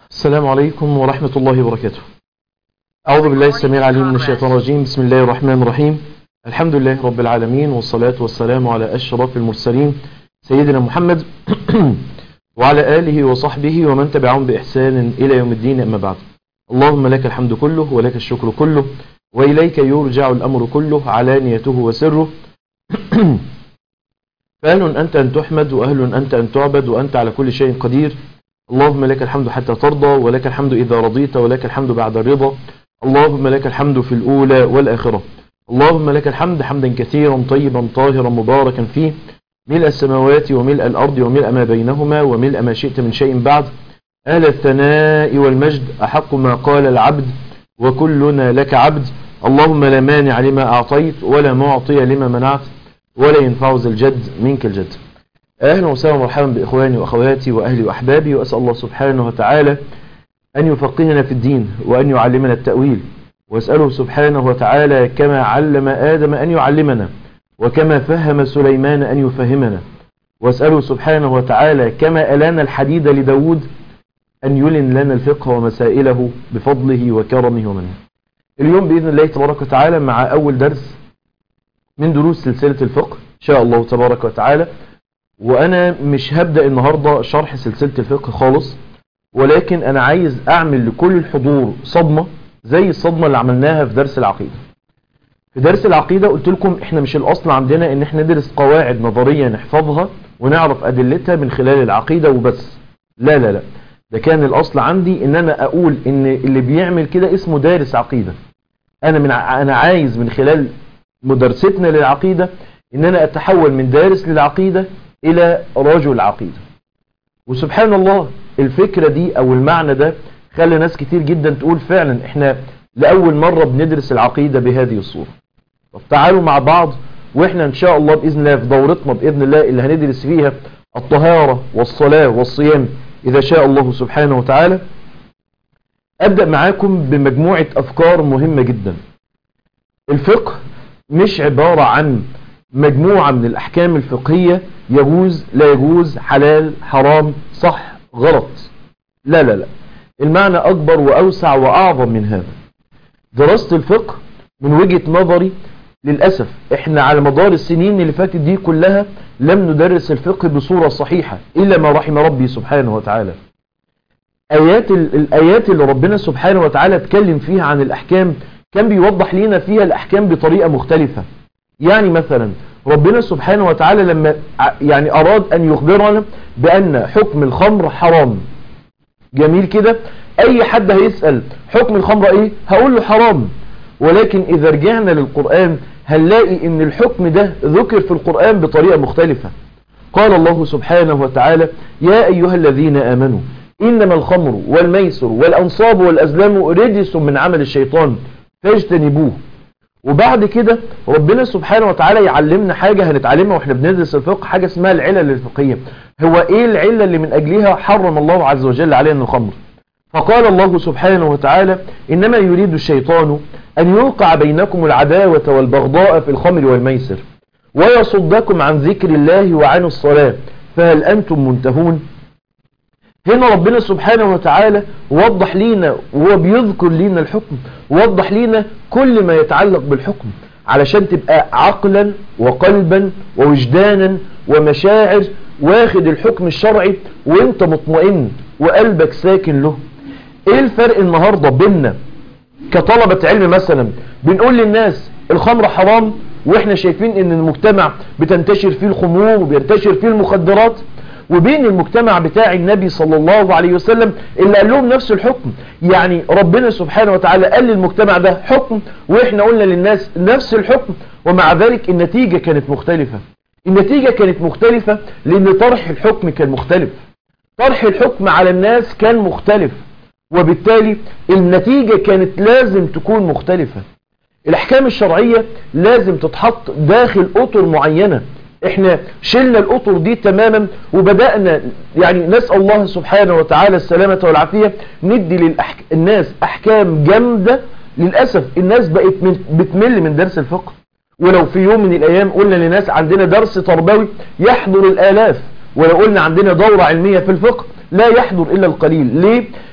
السلام عليكم ورحمة الله وبركاته أعوذ بالله السميع العليم من الشيطان الرجيم بسم الله الرحمن الرحيم الحمد لله رب العالمين والصلاة والسلام على أشرف المرسلين سيدنا محمد وعلى آله وصحبه ومن تبعهم بإحسان إلى يوم الدين أما بعد اللهم لك الحمد كله ولك الشكر كله وإليك يرجع الأمر كله علانيته وسره فأهل أنت أن تحمد وأهل أنت أن تعبد وأنت على كل شيء قدير اللهم لك الحمد حتى ترضى ولك الحمد إذا رضيت ولك الحمد بعد الرضا اللهم لك الحمد في الأولى والآخرة اللهم لك الحمد حمدا كثيرا طيبا طاهرا مباركا فيه ملء السماوات وملء الأرض وملء ما بينهما وملء ما شئت من شيء بعد أهل الثناء والمجد أحق ما قال العبد وكلنا لك عبد اللهم لا مانع لما أعطيت ولا معطي لما منعت ولا ينفع ذا الجد منك الجد أهلا وسهلا ومرحبا بإخواني وأخواتي وأهلي وأحبابي وأسأل الله سبحانه وتعالى أن يفقهنا في الدين وأن يعلمنا التأويل وأسأله سبحانه وتعالى كما علم آدم أن يعلمنا وكما فهم سليمان أن يفهمنا وأسأله سبحانه وتعالى كما ألان الحديد لداود أن يلن لنا الفقه ومسائله بفضله وكرمه ومنه اليوم بإذن الله تبارك وتعالى مع أول درس من دروس سلسلة الفقه إن شاء الله تبارك وتعالى وأنا مش هبدأ النهاردة شرح سلسلة الفقه خالص ولكن أنا عايز أعمل لكل الحضور صدمة زي الصدمة اللي عملناها في درس العقيدة في درس العقيدة قلت لكم احنا مش الأصل عندنا ان احنا ندرس قواعد نظرية نحفظها ونعرف أدلتها من خلال العقيدة وبس لا لا لا ده كان الأصل عندي ان انا أقول ان اللي بيعمل كده اسمه دارس عقيدة أنا, من أنا عايز من خلال مدرستنا للعقيدة ان انا اتحول من دارس للعقيدة الى رجل عقيدة وسبحان الله الفكرة دي او المعنى ده خلى ناس كتير جدا تقول فعلا احنا لأول مرة بندرس العقيدة بهذه الصورة طب تعالوا مع بعض واحنا ان شاء الله بإذن الله في دورتنا بإذن الله اللي هندرس فيها الطهارة والصلاة والصيام إذا شاء الله سبحانه وتعالى أبدأ معاكم بمجموعة أفكار مهمة جدا الفقه مش عبارة عن مجموعة من الأحكام الفقهية يجوز لا يجوز حلال حرام صح غلط لا لا لا المعنى أكبر وأوسع وأعظم من هذا دراسة الفقه من وجهة نظري للأسف احنا على مدار السنين اللي فاتت دي كلها لم ندرس الفقه بصورة صحيحة إلا ما رحم ربي سبحانه وتعالى آيات الآيات اللي ربنا سبحانه وتعالى اتكلم فيها عن الأحكام كان بيوضح لنا فيها الأحكام بطريقة مختلفة يعني مثلا ربنا سبحانه وتعالى لما يعني أراد أن يخبرنا بأن حكم الخمر حرام جميل كده أي حد هيسأل حكم الخمر إيه هقول له حرام ولكن إذا رجعنا للقرآن هنلاقي ان الحكم ده ذكر في القرآن بطريقة مختلفة قال الله سبحانه وتعالى يا أيها الذين آمنوا إنما الخمر والميسر والأنصاب والأزلام رجس من عمل الشيطان فاجتنبوه وبعد كده ربنا سبحانه وتعالى يعلمنا حاجة هنتعلمها واحنا بندرس الفقه حاجة اسمها العلل الفقهية هو ايه العلة اللي من اجلها حرم الله عز وجل علينا الخمر فقال الله سبحانه وتعالى إنما يريد الشيطان أن يوقع بينكم العداوة والبغضاء في الخمر والميسر ويصدكم عن ذكر الله وعن الصلاة فهل أنتم منتهون هنا ربنا سبحانه وتعالى وضح لينا وهو بيذكر لينا الحكم وضح لينا كل ما يتعلق بالحكم علشان تبقى عقلا وقلبا ووجدانا ومشاعر واخد الحكم الشرعي وانت مطمئن وقلبك ساكن له ايه الفرق النهاردة بيننا كطلبة علم مثلا بنقول للناس الخمر حرام واحنا شايفين ان المجتمع بتنتشر فيه الخمور وبينتشر فيه المخدرات وبين المجتمع بتاع النبي صلى الله عليه وسلم اللي قال لهم نفس الحكم يعني ربنا سبحانه وتعالى قال للمجتمع ده حكم واحنا قلنا للناس نفس الحكم ومع ذلك النتيجة كانت مختلفة النتيجة كانت مختلفة لان طرح الحكم كان مختلف طرح الحكم على الناس كان مختلف وبالتالي النتيجة كانت لازم تكون مختلفة الأحكام الشرعية لازم تتحط داخل أطر معينة احنا شلنا الأطر دي تماما وبدأنا يعني نسأل الله سبحانه وتعالى السلامة والعافية ندي للناس أحكام جامدة للأسف الناس بقت من بتمل من درس الفقه ولو في يوم من الأيام قلنا لناس عندنا درس تربوي يحضر الآلاف ولو قلنا عندنا دورة علمية في الفقه لا يحضر إلا القليل ليه؟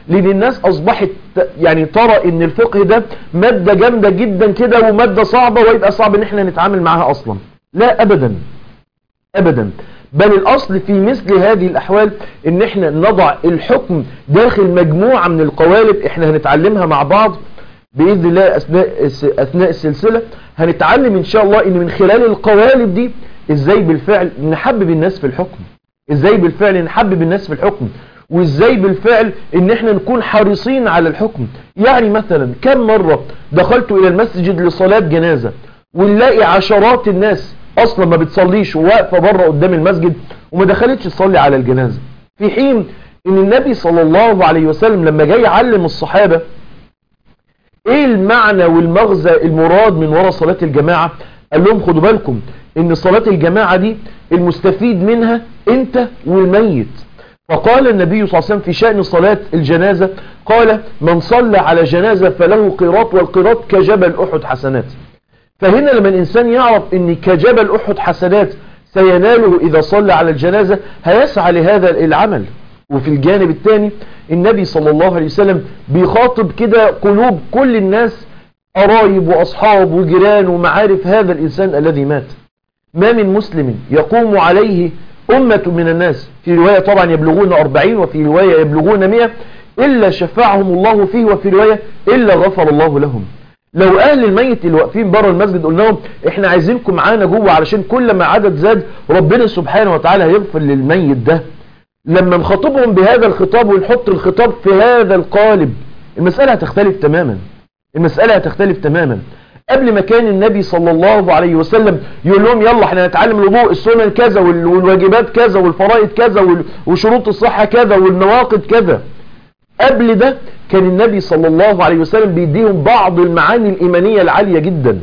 لان الناس اصبحت يعني ترى ان الفقه ده مادة جامدة جدا كده ومادة صعبة ويبقى صعب ان احنا نتعامل معاها اصلا لا ابدا ابدا بل الاصل في مثل هذه الاحوال ان احنا نضع الحكم داخل مجموعة من القوالب احنا هنتعلمها مع بعض باذن الله اثناء اثناء السلسلة هنتعلم ان شاء الله ان من خلال القوالب دي ازاي بالفعل نحبب الناس في الحكم ازاي بالفعل نحبب الناس في الحكم وازاي بالفعل ان احنا نكون حريصين على الحكم يعني مثلا كم مرة دخلت الى المسجد لصلاة جنازة ونلاقي عشرات الناس اصلا ما بتصليش وواقفة بره قدام المسجد وما دخلتش تصلي على الجنازة في حين ان النبي صلى الله عليه وسلم لما جاي يعلم الصحابة ايه المعنى والمغزى المراد من وراء صلاة الجماعة قال لهم خدوا بالكم ان صلاة الجماعة دي المستفيد منها انت والميت فقال النبي صلى الله عليه وسلم في شأن صلاة الجنازة قال من صلى على جنازة فله قيراط والقيراط كجبل أحد حسنات فهنا لما الإنسان يعرف ان كجبل أحد حسنات سيناله إذا صلى على الجنازة هيسعى لهذا العمل وفي الجانب الثاني النبي صلى الله عليه وسلم بيخاطب كده قلوب كل الناس قرايب وأصحاب وجيران ومعارف هذا الإنسان الذي مات ما من مسلم يقوم عليه أمة من الناس في رواية طبعا يبلغون أربعين وفي رواية يبلغون مئة إلا شفعهم الله فيه وفي رواية إلا غفر الله لهم لو أهل الميت اللي واقفين بره المسجد قلنا لهم إحنا عايزينكم معانا جوه علشان كل ما عدد زاد ربنا سبحانه وتعالى هيغفر للميت ده لما نخاطبهم بهذا الخطاب ونحط الخطاب في هذا القالب المسألة هتختلف تماما المسألة هتختلف تماما قبل ما كان النبي صلى الله عليه وسلم يقول لهم يلا احنا نتعلم الوضوء السنن كذا والواجبات كذا والفرائض كذا وشروط الصحة كذا والنواقض كذا قبل ده كان النبي صلى الله عليه وسلم بيديهم بعض المعاني الإيمانية العالية جدا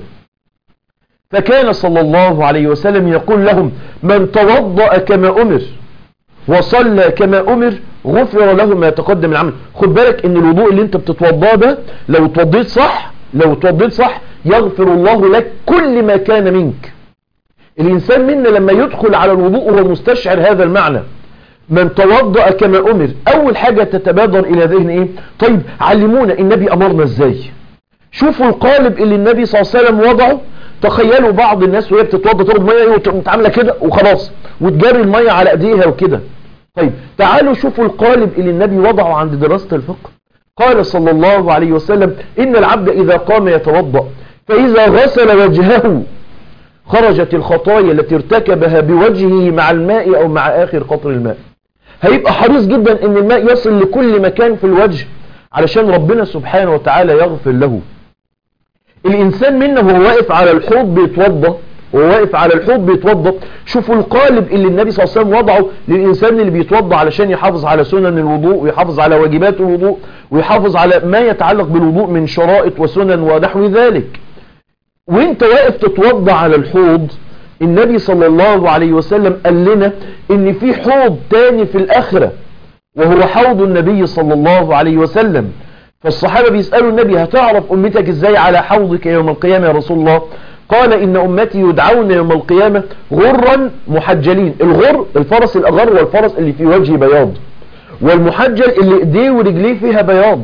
فكان صلى الله عليه وسلم يقول لهم من توضأ كما أمر وصلى كما أمر غفر له ما يتقدم من العمل خد بالك ان الوضوء اللي انت بتتوضاه ده لو اتوضيت صح لو اتوضيت صح يغفر الله لك كل ما كان منك الإنسان منا لما يدخل على الوضوء وهو مستشعر هذا المعنى من توضأ كما أمر أول حاجة تتبادر إلى ذهن إيه طيب علمونا النبي أمرنا إزاي شوفوا القالب اللي النبي صلى الله عليه وسلم وضعه تخيلوا بعض الناس وهي بتتوضى ترد ميه وتعمل كده وخلاص وتجري الميه على ايديها وكده طيب تعالوا شوفوا القالب اللي النبي وضعه عند دراسة الفقه قال صلى الله عليه وسلم إن العبد إذا قام يتوضأ فإذا غسل وجهه خرجت الخطايا التي ارتكبها بوجهه مع الماء أو مع آخر قطر الماء هيبقى حريص جدا ان الماء يصل لكل مكان في الوجه علشان ربنا سبحانه وتعالى يغفر له الإنسان منا وهو واقف على الحوض بيتوضى وهو واقف على الحوض بيتوضى شوفوا القالب اللي النبي صلى الله عليه وسلم وضعه للإنسان اللي بيتوضى علشان يحافظ على سنن الوضوء ويحافظ على واجبات الوضوء ويحافظ على ما يتعلق بالوضوء من شرائط وسنن ونحو ذلك وانت واقف تتوضى على الحوض النبي صلى الله عليه وسلم قال لنا ان في حوض تاني في الآخرة وهو حوض النبي صلى الله عليه وسلم فالصحابة بيسألوا النبي هتعرف أمتك ازاي على حوضك يوم القيامة يا رسول الله قال إن أمتي يدعون يوم القيامة غرا محجلين الغر الفرس الأغر والفرس اللي في وجهه بياض والمحجل اللي ايديه ورجليه فيها بياض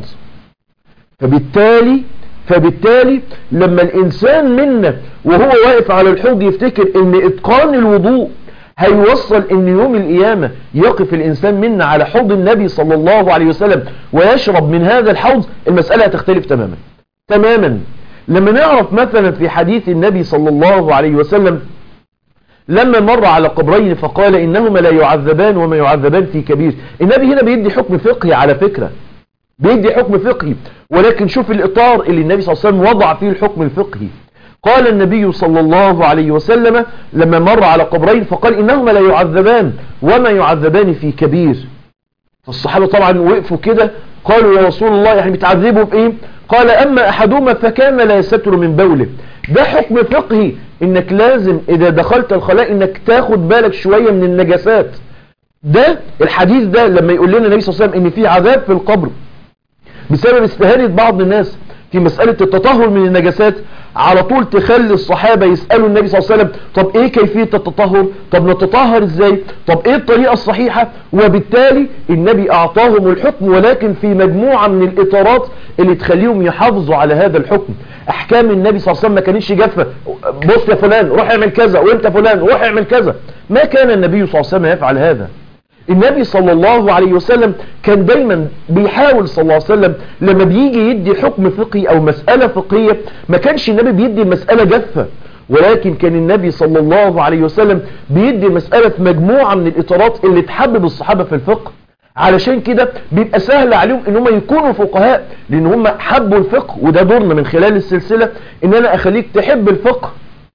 فبالتالي فبالتالي لما الإنسان منا وهو واقف على الحوض يفتكر ان اتقان الوضوء هيوصل ان يوم القيامة يقف الانسان منا على حوض النبي صلى الله عليه وسلم ويشرب من هذا الحوض المسألة هتختلف تماما تماما لما نعرف مثلا في حديث النبي صلى الله عليه وسلم لما مر على قبرين فقال إنهما لا يعذبان وما يعذبان في كبير النبي هنا بيدي حكم فقهي على فكرة بيدي حكم فقهي ولكن شوف الإطار اللي النبي صلى الله عليه وسلم وضع فيه الحكم الفقهي قال النبي صلى الله عليه وسلم لما مر على قبرين فقال إنهما لا يعذبان وما يعذبان في كبير فالصحابة طبعا وقفوا كده قالوا يا رسول الله يعني بتعذبوا بإيه قال أما أحدهما فكان لا يستر من بوله ده حكم فقهي إنك لازم إذا دخلت الخلاء إنك تاخد بالك شوية من النجاسات ده الحديث ده لما يقول لنا النبي صلى الله عليه وسلم إن في عذاب في القبر بسبب استهانة بعض الناس في مسألة التطهر من النجاسات على طول تخلي الصحابة يسألوا النبي صلى الله عليه وسلم طب ايه كيفية التطهر طب نتطهر ازاي طب ايه الطريقة الصحيحة وبالتالي النبي اعطاهم الحكم ولكن في مجموعة من الاطارات اللي تخليهم يحافظوا على هذا الحكم احكام النبي صلى الله عليه وسلم ما كانتش جافة بص يا فلان روح اعمل كذا وانت فلان روح اعمل كذا ما كان النبي صلى الله عليه وسلم يفعل هذا النبي صلى الله عليه وسلم كان دايما بيحاول صلى الله عليه وسلم لما بيجي يدي حكم فقهي او مسألة فقهية ما كانش النبي بيدي المسألة جافة ولكن كان النبي صلى الله عليه وسلم بيدي مسألة مجموعة من الإطارات اللي تحبب الصحابة في الفقه علشان كده بيبقى سهل عليهم ان هم يكونوا فقهاء لان هم حبوا الفقه وده دورنا من خلال السلسلة ان انا اخليك تحب الفقه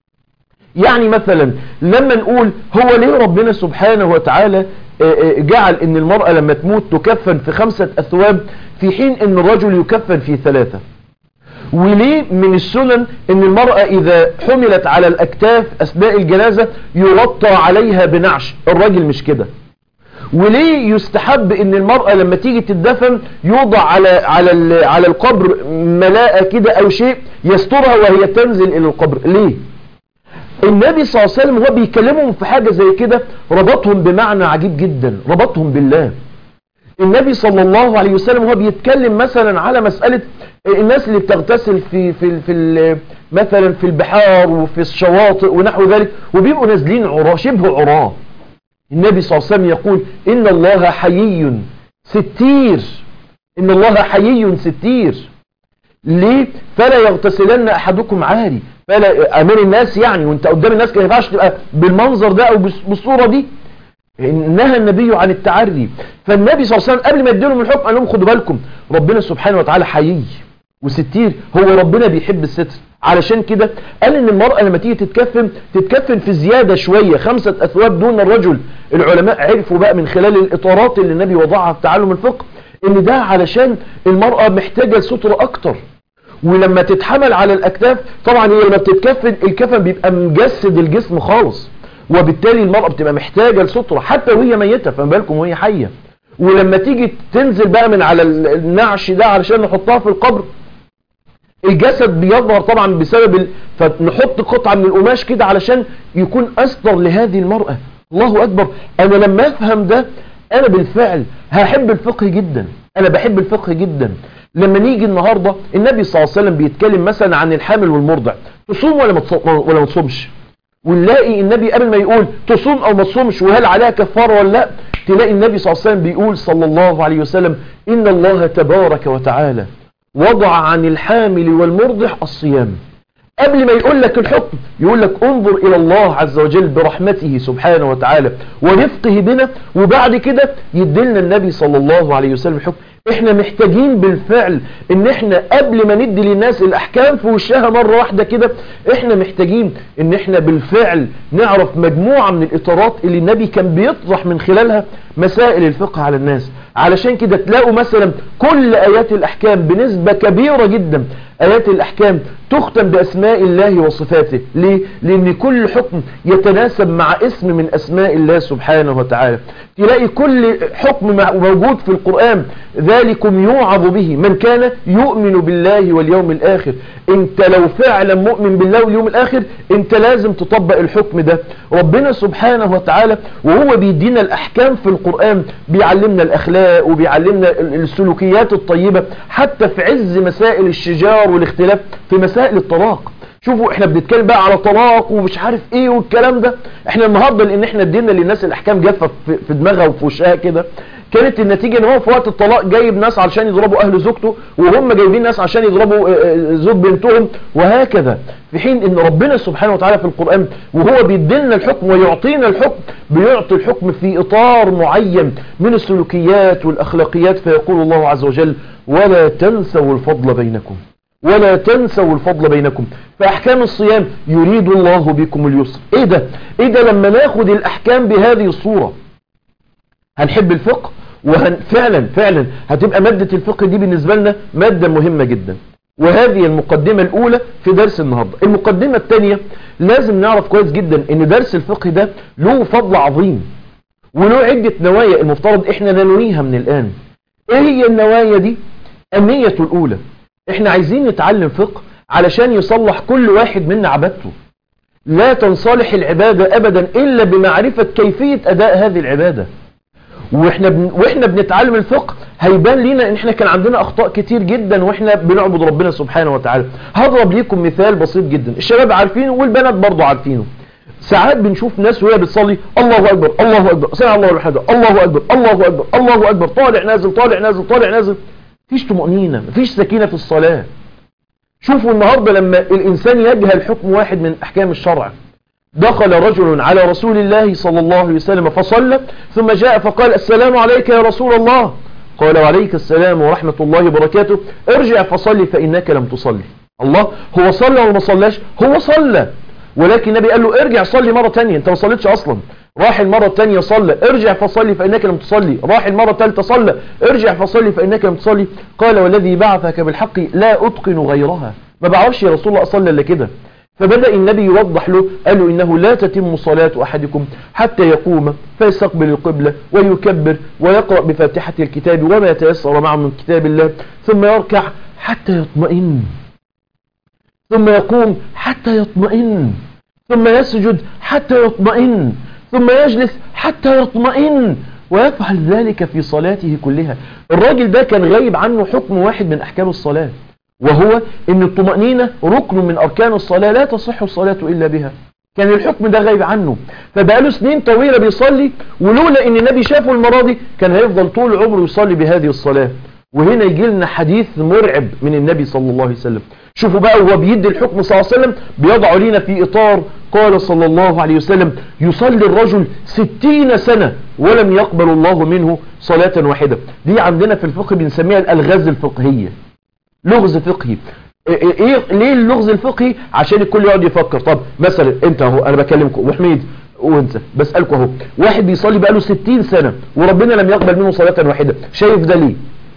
يعني مثلا لما نقول هو ليه ربنا سبحانه وتعالى جعل ان المرأة لما تموت تكفن في خمسة اثواب في حين ان الرجل يكفن في ثلاثة وليه من السنن ان المرأة اذا حملت على الاكتاف اثناء الجنازة يغطى عليها بنعش الراجل مش كده وليه يستحب ان المرأة لما تيجي تدفن يوضع على على على القبر ملاءة كده او شيء يسترها وهي تنزل الى القبر ليه النبي صلى الله عليه وسلم هو بيكلمهم في حاجة زي كده ربطهم بمعنى عجيب جدا ربطهم بالله النبي صلى الله عليه وسلم هو بيتكلم مثلا على مسألة الناس اللي بتغتسل في في في مثلا في البحار وفي الشواطئ ونحو ذلك وبيبقوا نازلين عراه شبه عراه النبي صلى الله عليه وسلم يقول إن الله حيي ستير إن الله حيي ستير ليه فلا يغتسلن أحدكم عاري فلا أمام الناس يعني وانت قدام الناس كده ينفعش تبقى بالمنظر ده أو بالصورة دي نهى النبي عن التعري فالنبي صلى الله عليه وسلم قبل ما يديلهم الحكم قال لهم خدوا بالكم ربنا سبحانه وتعالى حيي وستير هو ربنا بيحب الستر علشان كده قال ان المرأة لما تيجي تتكفن تتكفن في زيادة شوية خمسة اثواب دون الرجل العلماء عرفوا بقى من خلال الاطارات اللي النبي وضعها في تعلم الفقه ان ده علشان المرأة محتاجة ستر اكتر ولما تتحمل على الاكتاف طبعا هي لما بتتكفن الكفن بيبقى مجسد الجسم خالص وبالتالي المرأة بتبقى محتاجة لسترة حتى وهي ميتة فما بالكم وهي حية ولما تيجي تنزل بقى من على النعش ده علشان نحطها في القبر الجسد بيظهر طبعا بسبب ال... فنحط قطعة من القماش كده علشان يكون أستر لهذه المرأة الله أكبر أنا لما أفهم ده أنا بالفعل هحب الفقه جدا أنا بحب الفقه جدا لما نيجي النهاردة النبي صلى الله عليه وسلم بيتكلم مثلا عن الحامل والمرضع تصوم ولا ما ولا ما تصومش ونلاقي النبي قبل ما يقول تصوم او ما تصومش وهل عليها كفاره ولا لا تلاقي النبي صلى الله عليه وسلم بيقول صلى الله عليه وسلم ان الله تبارك وتعالى وضع عن الحامل والمرضع الصيام قبل ما يقول لك الحكم يقول لك انظر الى الله عز وجل برحمته سبحانه وتعالى ورفقه بنا وبعد كده يدلنا النبي صلى الله عليه وسلم الحكم احنا محتاجين بالفعل ان احنا قبل ما ندي للناس الاحكام في وشها مرة واحدة كده احنا محتاجين ان احنا بالفعل نعرف مجموعة من الاطارات اللي النبي كان بيطرح من خلالها مسائل الفقه على الناس علشان كده تلاقوا مثلا كل ايات الاحكام بنسبة كبيرة جدا ايات الاحكام تختم باسماء الله وصفاته ليه؟ لان كل حكم يتناسب مع اسم من اسماء الله سبحانه وتعالى تلاقي كل حكم موجود في القرآن ذلكم يوعظ به من كان يؤمن بالله واليوم الآخر انت لو فعلا مؤمن بالله واليوم الآخر انت لازم تطبق الحكم ده ربنا سبحانه وتعالى وهو بيدينا الأحكام في القرآن بيعلمنا الأخلاق وبيعلمنا السلوكيات الطيبة حتى في عز مسائل الشجار والاختلاف في مسائل الطلاق شوفوا احنا بنتكلم بقى على طلاق ومش عارف ايه والكلام ده احنا النهارده لان احنا ادينا للناس الاحكام جافه في دماغها وفي وشها كده كانت النتيجه ان هو في وقت الطلاق جايب ناس علشان يضربوا اهل زوجته وهم جايبين ناس عشان يضربوا زوج بنتهم وهكذا في حين ان ربنا سبحانه وتعالى في القرآن وهو بيدلنا الحكم ويعطينا الحكم بيعطي الحكم في اطار معين من السلوكيات والاخلاقيات فيقول الله عز وجل ولا تنسوا الفضل بينكم ولا تنسوا الفضل بينكم فأحكام الصيام يريد الله بكم اليسر ايه ده ايه ده لما ناخد الأحكام بهذه الصورة هنحب الفقه وهن فعلا فعلا هتبقى مادة الفقه دي بالنسبة لنا مادة مهمة جدا وهذه المقدمة الأولى في درس النهاردة المقدمة الثانية لازم نعرف كويس جدا ان درس الفقه ده له فضل عظيم وله عدة نوايا المفترض احنا ننويها من الآن ايه هي النوايا دي النية الأولى احنا عايزين نتعلم فقه علشان يصلح كل واحد منا عبادته لا تنصلح العبادة ابدا الا بمعرفة كيفية اداء هذه العبادة واحنا بن... واحنا بنتعلم الفقه هيبان لينا ان احنا كان عندنا اخطاء كتير جدا واحنا بنعبد ربنا سبحانه وتعالى هضرب ليكم مثال بسيط جدا الشباب عارفينه والبنات برضه عارفينه ساعات بنشوف ناس وهي بتصلي الله اكبر الله اكبر سمع الله الحمد الله اكبر الله اكبر الله اكبر طالع نازل طالع نازل طالع نازل مفيش طمأنينة مفيش سكينة في الصلاة شوفوا النهاردة لما الانسان يجهل حكم واحد من احكام الشرع دخل رجل على رسول الله صلى الله عليه وسلم فصلى ثم جاء فقال السلام عليك يا رسول الله قال وعليك السلام ورحمة الله وبركاته ارجع فصلي فإنك لم تصلي الله هو صلى ولا ما صلاش هو صلى ولكن النبي قال له ارجع صلي مرة تانية انت ما صليتش اصلا راح المرة التانية صلى ارجع فصلي فإنك لم تصلي راح المرة الثالثة صلى ارجع فصلي فإنك لم تصلي قال والذي بعثك بالحق لا أتقن غيرها ما بعرفش يا رسول الله أصلي إلا كده فبدأ النبي يوضح له قال له إنه لا تتم صلاة أحدكم حتى يقوم فيستقبل القبلة ويكبر ويقرأ بفاتحة الكتاب وما يتيسر معه من كتاب الله ثم يركع حتى يطمئن ثم يقوم حتى يطمئن ثم يسجد حتى يطمئن ثم يجلس حتى يطمئن ويفعل ذلك في صلاته كلها الراجل ده كان غايب عنه حكم واحد من أحكام الصلاة وهو ان الطمأنينة ركن من اركان الصلاة لا تصح الصلاة الا بها كان الحكم ده غايب عنه فبقاله سنين طويلة بيصلي ولولا ان النبي شافه المرة دي كان هيفضل طول عمره يصلي بهذه الصلاة وهنا يجي لنا حديث مرعب من النبي صلى الله عليه وسلم شوفوا بقى وهو بيدي الحكم صلى الله عليه وسلم بيضع لنا في اطار قال صلى الله عليه وسلم يصلي الرجل ستين سنة ولم يقبل الله منه صلاة واحدة دي عندنا في الفقه بنسميها الالغاز الفقهية لغز فقهي ايه ليه اللغز الفقهي عشان الكل يقعد يفكر طب مثلا انت اهو انا بكلمكم وحميد وانت بسالكم اهو واحد بيصلي بقاله 60 سنه وربنا لم يقبل منه صلاه واحده شايف ده ليه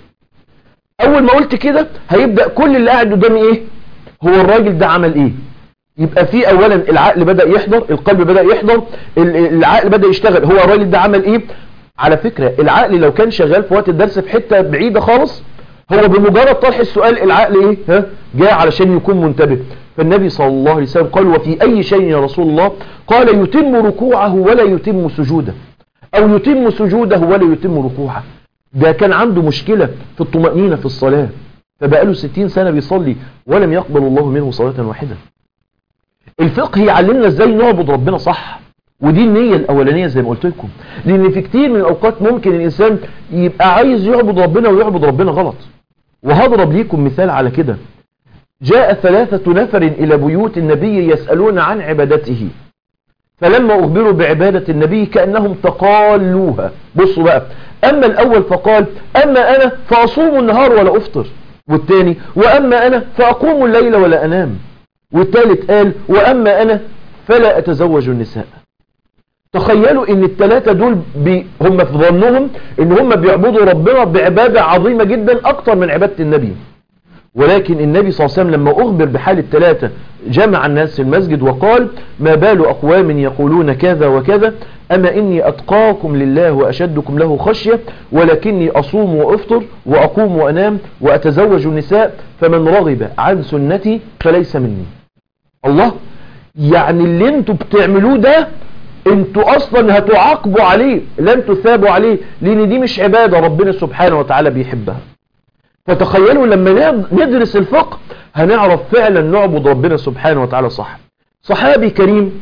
اول ما قلت كده هيبدا كل اللي قاعد قدامي ايه هو الراجل ده عمل ايه يبقى في اولا العقل بدا يحضر القلب بدا يحضر العقل بدا يشتغل هو الراجل ده عمل ايه على فكره العقل لو كان شغال في وقت الدرس في حته بعيده خالص هو بمجرد طرح السؤال العقل ايه ها جاء علشان يكون منتبه فالنبي صلى الله عليه وسلم قال وفي اي شيء يا رسول الله قال يتم ركوعه ولا يتم سجوده او يتم سجوده ولا يتم ركوعه ده كان عنده مشكلة في الطمأنينة في الصلاة فبقاله ستين سنة بيصلي ولم يقبل الله منه صلاة واحدة الفقه يعلمنا ازاي نعبد ربنا صح ودي النية الأولانية زي ما قلت لكم لأن في كتير من الأوقات ممكن الإنسان يبقى عايز يعبد ربنا ويعبد ربنا غلط وهضرب ليكم مثال على كده جاء ثلاثة نفر إلى بيوت النبي يسألون عن عبادته فلما أخبروا بعبادة النبي كأنهم تقالوها بصوا بقى أما الأول فقال أما أنا فأصوم النهار ولا أفطر والثاني وأما أنا فأقوم الليل ولا أنام والثالث قال وأما أنا فلا أتزوج النساء تخيلوا ان الثلاثة دول بي هم في ظنهم ان هم بيعبدوا ربنا بعبادة عظيمة جدا اكتر من عبادة النبي ولكن النبي صلى الله عليه وسلم لما اخبر بحال الثلاثة جمع الناس في المسجد وقال ما بال اقوام يقولون كذا وكذا اما اني اتقاكم لله واشدكم له خشية ولكني اصوم وافطر واقوم وانام واتزوج النساء فمن رغب عن سنتي فليس مني الله يعني اللي انتوا بتعملوه ده انتوا اصلا هتعاقبوا عليه لن تثابوا عليه لان دي مش عبادة ربنا سبحانه وتعالى بيحبها فتخيلوا لما ندرس الفقه هنعرف فعلا نعبد ربنا سبحانه وتعالى صح صحابي كريم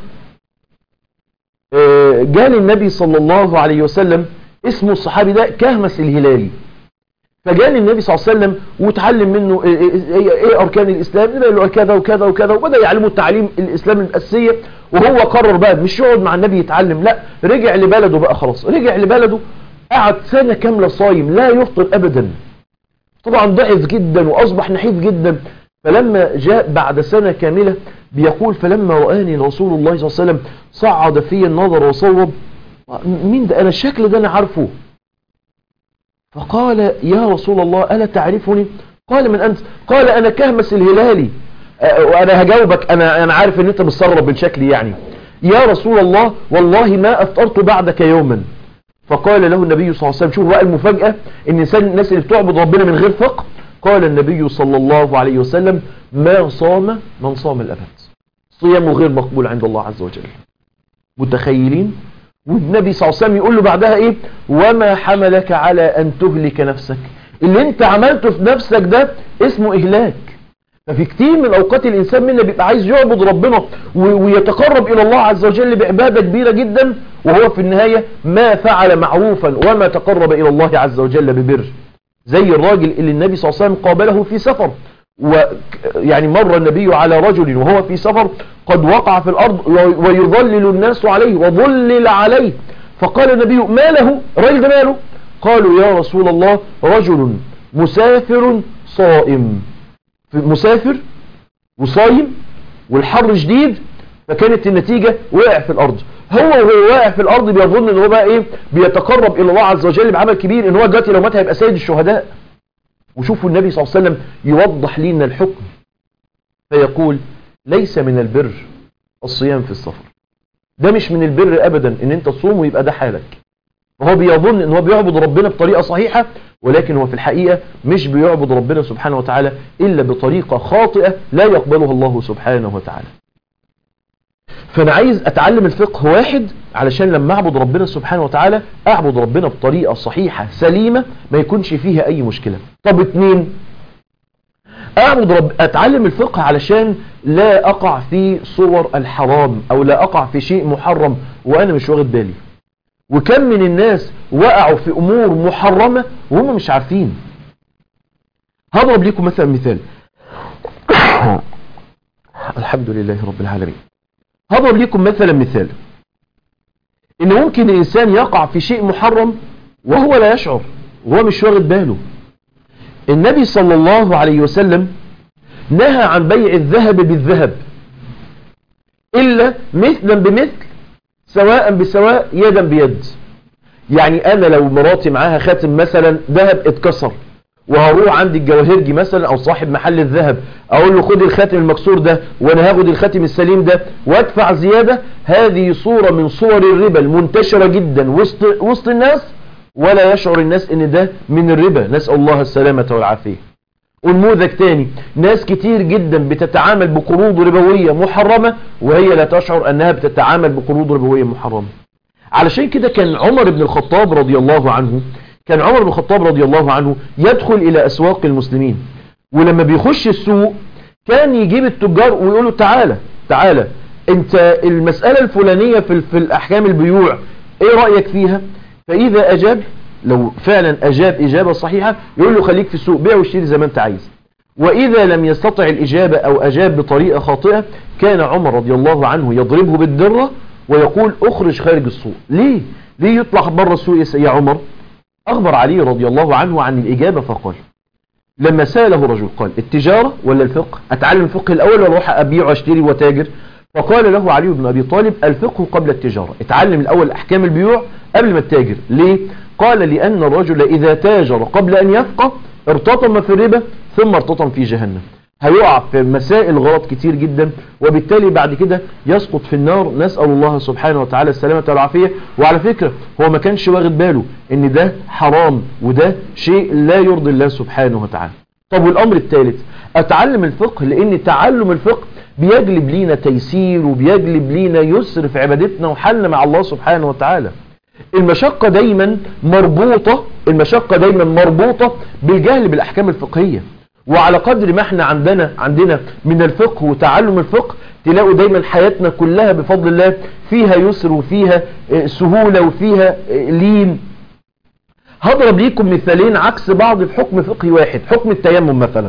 جاء النبي صلى الله عليه وسلم اسمه الصحابي ده كهمس الهلالي فجاء النبي صلى الله عليه وسلم وتعلم منه ايه اركان الاسلام قال له كذا وكذا وكذا وبدا يعلمه التعليم الاسلام الاساسيه وهو قرر بقى مش يقعد مع النبي يتعلم لا رجع لبلده بقى خلاص رجع لبلده قعد سنه كامله صايم لا يفطر ابدا طبعا ضعف جدا واصبح نحيف جدا فلما جاء بعد سنه كامله بيقول فلما رآني رسول الله صلى الله عليه وسلم صعد في النظر وصوب مين ده انا الشكل ده انا عارفه فقال يا رسول الله ألا تعرفني قال من أنت قال أنا كهمس الهلالي وأنا هجاوبك أنا, أنا عارف أن أنت متصرف من شكلي يعني يا رسول الله والله ما أفطرت بعدك يوما فقال له النبي صلى الله عليه وسلم شوف بقى المفاجأة ان الناس اللي بتعبد ربنا من غير فقه قال النبي صلى الله عليه وسلم ما صام من صام الأبد صيامه غير مقبول عند الله عز وجل متخيلين والنبي صلى الله عليه وسلم يقول له بعدها ايه وما حملك على ان تهلك نفسك اللي انت عملته في نفسك ده اسمه اهلاك ففي كتير من اوقات الانسان منا بيبقى عايز يعبد ربنا ويتقرب الى الله عز وجل بعبادة كبيرة جدا وهو في النهاية ما فعل معروفا وما تقرب الى الله عز وجل ببر زي الراجل اللي النبي صلى الله عليه وسلم قابله في سفر ويعني مر النبي على رجل وهو في سفر قد وقع في الأرض ويظلل الناس عليه وظلل عليه فقال النبي ما له الراجل ده ماله قالوا يا رسول الله رجل مسافر صائم مسافر وصايم والحر شديد فكانت النتيجة وقع في الأرض هو وهو واقع في الأرض بيظن ان هو بقى ايه بيتقرب إلى الله عز وجل بعمل كبير ان هو دلوقتي لو مات هيبقى سيد الشهداء وشوفوا النبي صلى الله عليه وسلم يوضح لنا الحكم فيقول ليس من البر الصيام في السفر ده مش من البر ابدا ان انت تصوم ويبقى ده حالك وهو بيظن ان هو بيعبد ربنا بطريقة صحيحة ولكن هو في الحقيقة مش بيعبد ربنا سبحانه وتعالى الا بطريقة خاطئة لا يقبلها الله سبحانه وتعالى فانا عايز اتعلم الفقه واحد علشان لما اعبد ربنا سبحانه وتعالى اعبد ربنا بطريقة صحيحة سليمة ما يكونش فيها اي مشكلة طب اتنين اعبد رب اتعلم الفقه علشان لا اقع في صور الحرام او لا اقع في شيء محرم وانا مش واخد بالي وكم من الناس وقعوا في امور محرمة وهم مش عارفين هضرب لكم مثلا مثال الحمد لله رب العالمين هضرب لكم مثلا مثال ان ممكن الانسان يقع في شيء محرم وهو لا يشعر وهو مش واخد باله النبي صلى الله عليه وسلم نهى عن بيع الذهب بالذهب إلا مثلا بمثل سواء بسواء يدا بيد يعني أنا لو مراتي معاها خاتم مثلا ذهب اتكسر وهروح عند الجواهرجي مثلا او صاحب محل الذهب اقول له خد الخاتم المكسور ده وانا هاخد الخاتم السليم ده وادفع زيادة هذه صورة من صور الربا المنتشرة جدا وسط, وسط الناس ولا يشعر الناس ان ده من الربا نسأل الله السلامة والعافية ونموذج تاني ناس كتير جدا بتتعامل بقروض ربوية محرمة وهي لا تشعر انها بتتعامل بقروض ربوية محرمة علشان كده كان عمر بن الخطاب رضي الله عنه كان عمر بن الخطاب رضي الله عنه يدخل الى اسواق المسلمين ولما بيخش السوق كان يجيب التجار ويقولوا تعالى تعالى انت المسألة الفلانية في, في الاحكام البيوع ايه رأيك فيها فاذا اجاب لو فعلا اجاب اجابة صحيحة يقول له خليك في السوق بيع واشتري زي ما انت عايز واذا لم يستطع الاجابة او اجاب بطريقة خاطئة كان عمر رضي الله عنه يضربه بالدرة ويقول اخرج خارج السوق ليه ليه يطلع بره السوق يا عمر أخبر علي رضي الله عنه عن الإجابة فقال لما سأله رجل قال التجارة ولا الفقه أتعلم الفقه الأول ولا أروح أبيع وأشتري وتاجر فقال له علي بن أبي طالب الفقه قبل التجارة اتعلم الأول أحكام البيوع قبل ما التاجر ليه قال لأن الرجل إذا تاجر قبل أن يفقه ارتطم في الربا ثم ارتطم في جهنم هيقع في مسائل غلط كتير جدا وبالتالي بعد كده يسقط في النار نسأل الله سبحانه وتعالى السلامة والعافية وعلى فكرة هو ما كانش واخد باله ان ده حرام وده شيء لا يرضي الله سبحانه وتعالى طب والامر الثالث اتعلم الفقه لان تعلم الفقه بيجلب لينا تيسير وبيجلب لينا يسر في عبادتنا وحل مع الله سبحانه وتعالى المشقة دايما مربوطة المشقة دايما مربوطة بالجهل بالاحكام الفقهية وعلى قدر ما احنا عندنا عندنا من الفقه وتعلم الفقه تلاقوا دايما حياتنا كلها بفضل الله فيها يسر وفيها سهولة وفيها لين هضرب ليكم مثالين عكس بعض في حكم فقهي واحد حكم التيمم مثلا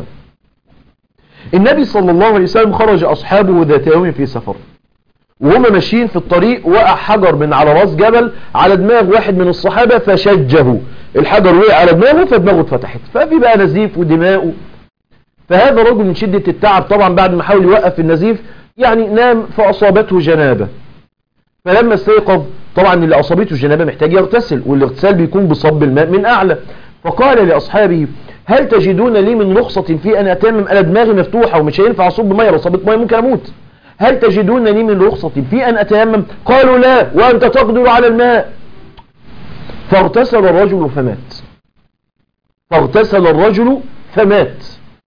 النبي صلى الله عليه وسلم خرج أصحابه ذات يوم في سفر وهم ماشيين في الطريق وقع حجر من على راس جبل على دماغ واحد من الصحابة فشجه الحجر وقع على دماغه فدماغه اتفتحت ففي بقى نزيف ودماء فهذا رجل من شدة التعب طبعا بعد ما حاول يوقف النزيف يعني نام فأصابته جنابة فلما استيقظ طبعا اللي أصابته جنابة محتاج يغتسل والاغتسال بيكون بصب الماء من أعلى فقال لأصحابه هل تجدون لي من رخصة في أن أتمم أنا دماغي مفتوحة ومش هينفع أصب مية لو صبت مية ممكن أموت هل تجدون لي من رخصة في أن أتيمم قالوا لا وأنت تقدر على الماء فاغتسل الرجل فمات فاغتسل الرجل فمات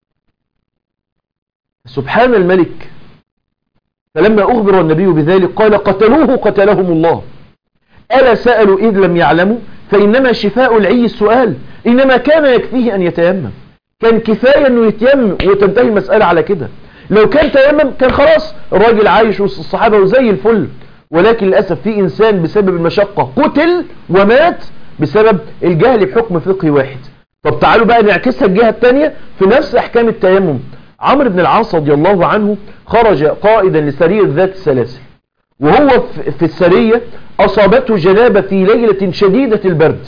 سبحان الملك فلما أخبر النبي بذلك قال قتلوه قتلهم الله ألا سألوا إذ لم يعلموا فإنما شفاء العي السؤال إنما كان يكفيه أن يتيمم كان كفاية أنه يتيمم وتنتهي المسألة على كده لو كان تيمم كان خلاص الراجل عايش وسط الصحابة وزي الفل ولكن للأسف في إنسان بسبب المشقة قتل ومات بسبب الجهل بحكم فقهي واحد طب تعالوا بقى نعكسها الجهة الثانية في نفس أحكام التيمم عمرو بن العاص رضي الله عنه خرج قائدا لسرية ذات السلاسل وهو في السرية أصابته جنابة في ليلة شديدة البرد